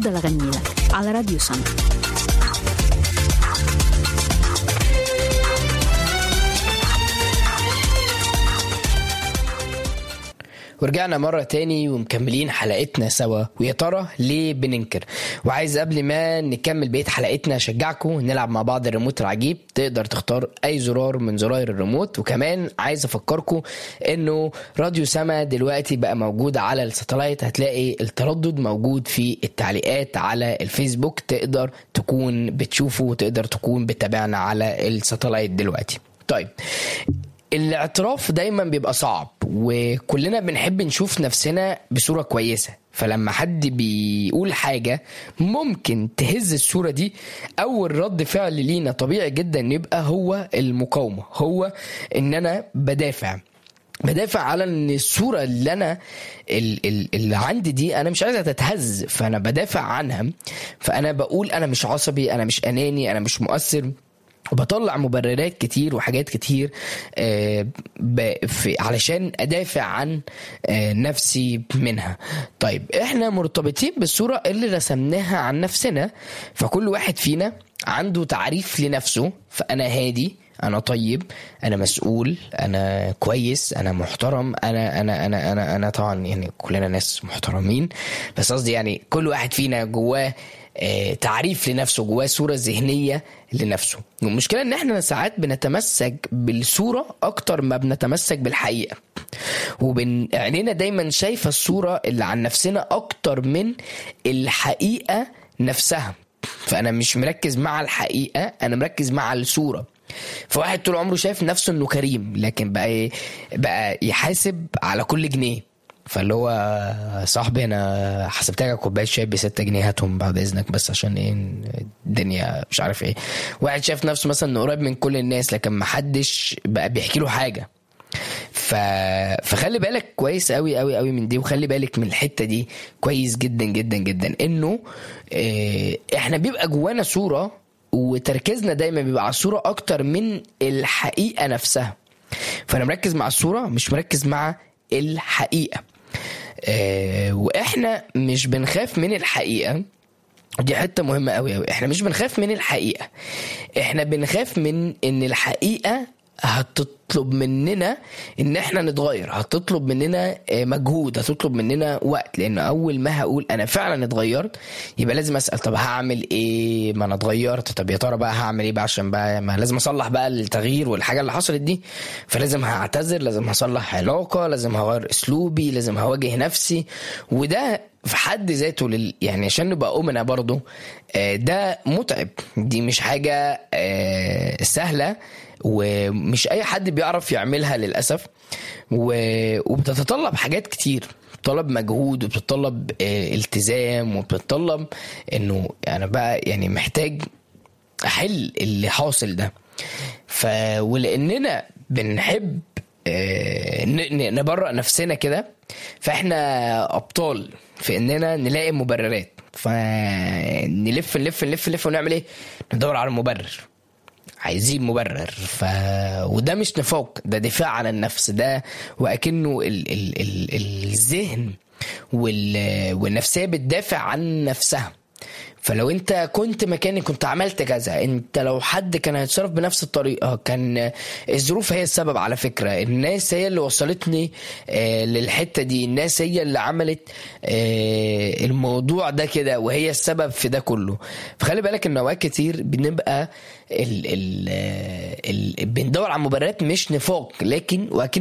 هفضل أغني لك على راديو سما ورجعنا مرة تاني ومكملين حلقتنا سوا ويا ترى ليه بننكر وعايز قبل ما نكمل بقية حلقتنا أشجعكم نلعب مع بعض الريموت العجيب تقدر تختار أي زرار من زراير الريموت وكمان عايز أفكركم إنه راديو سما دلوقتي بقى موجود على الساتلايت هتلاقي التردد موجود في التعليقات على الفيسبوك تقدر تكون بتشوفه وتقدر تكون بتابعنا على الساتلايت دلوقتي طيب الاعتراف دايما بيبقى صعب وكلنا بنحب نشوف نفسنا بصورة كويسة فلما حد بيقول حاجة ممكن تهز الصورة دي أول رد فعل لينا طبيعي جدا يبقى هو المقاومة هو إن أنا بدافع بدافع على ان الصوره اللي انا ال- ال- اللي عندي دي انا مش عايزها تتهز فانا بدافع عنها فانا بقول انا مش عصبي انا مش اناني انا مش مؤثر وبطلع مبررات كتير وحاجات كتير آه، ب- في- علشان ادافع عن آه، نفسي منها طيب احنا مرتبطين بالصورة اللي رسمناها عن نفسنا فكل واحد فينا عنده تعريف لنفسه فانا هادي انا طيب انا مسؤول انا كويس انا محترم انا انا انا انا انا طبعا يعني كلنا ناس محترمين بس قصدي يعني كل واحد فينا جواه آه، تعريف لنفسه جواه صوره ذهنيه لنفسه والمشكله ان احنا ساعات بنتمسك بالصوره اكتر ما بنتمسك بالحقيقه وبن عينينا دايما شايفه الصوره اللي عن نفسنا اكتر من الحقيقه نفسها فانا مش مركز مع الحقيقه انا مركز مع الصوره فواحد طول عمره شايف نفسه انه كريم لكن بقى ي- بقى يحاسب على كل جنيه فاللي هو صاحبي انا حسبت لك كوبايه شاي ب 6 جنيه هاتهم بعد اذنك بس عشان ايه الدنيا مش عارف ايه واحد شايف نفسه مثلا انه قريب من كل الناس لكن ما حدش بقى بيحكي له حاجه ف... فخلي بالك كويس قوي قوي قوي من دي وخلي بالك من الحته دي كويس جدا جدا جدا انه اه احنا بيبقى جوانا صوره وتركيزنا دايما بيبقى على الصوره اكتر من الحقيقه نفسها فانا مركز مع الصوره مش مركز مع الحقيقه اه واحنا مش بنخاف من الحقيقه دي حته مهمه قوي قوي احنا مش بنخاف من الحقيقه احنا بنخاف من ان الحقيقه هتطلب مننا ان احنا نتغير هتطلب مننا آه، مجهود هتطلب مننا وقت لان اول ما هقول انا فعلا اتغيرت يبقى لازم اسال طب هعمل ايه ما انا اتغيرت طب يا ترى بقى هعمل ايه بقى عشان بقى ما لازم اصلح بقى التغيير والحاجه اللي حصلت دي فلازم هعتذر لازم هصلح علاقه لازم هغير اسلوبي لازم هواجه نفسي وده في حد ذاته لل... يعني عشان نبقى أمنا برضو آه، ده متعب دي مش حاجة آه، سهلة ومش أي حد بيعرف يعملها للأسف و... وبتتطلب حاجات كتير بتطلب مجهود وبتطلب آه، التزام وبتطلب انه انا بقى يعني محتاج احل اللي حاصل ده ف ولاننا بنحب آه، ن- ن- نبرأ نفسنا كده فاحنا ابطال في اننا نلاقي مبررات فنلف نلف نلف نلف ونعمل ايه ندور على مبرر عايزين مبرر ف وده مش نفاق ده دفاع عن النفس ده واكنه ال... ال... ال... الذهن وال... والنفسيه بتدافع عن نفسها فلو انت كنت مكاني كنت عملت كذا انت لو حد كان هيتصرف بنفس الطريقه كان الظروف هي السبب على فكره الناس هي اللي وصلتني آه، للحته دي الناس هي اللي عملت آه، الموضوع ده كده وهي السبب في ده كله فخلي بالك ان اوقات كتير بنبقى ال ال ال بندور على مبررات مش نفاق لكن واكن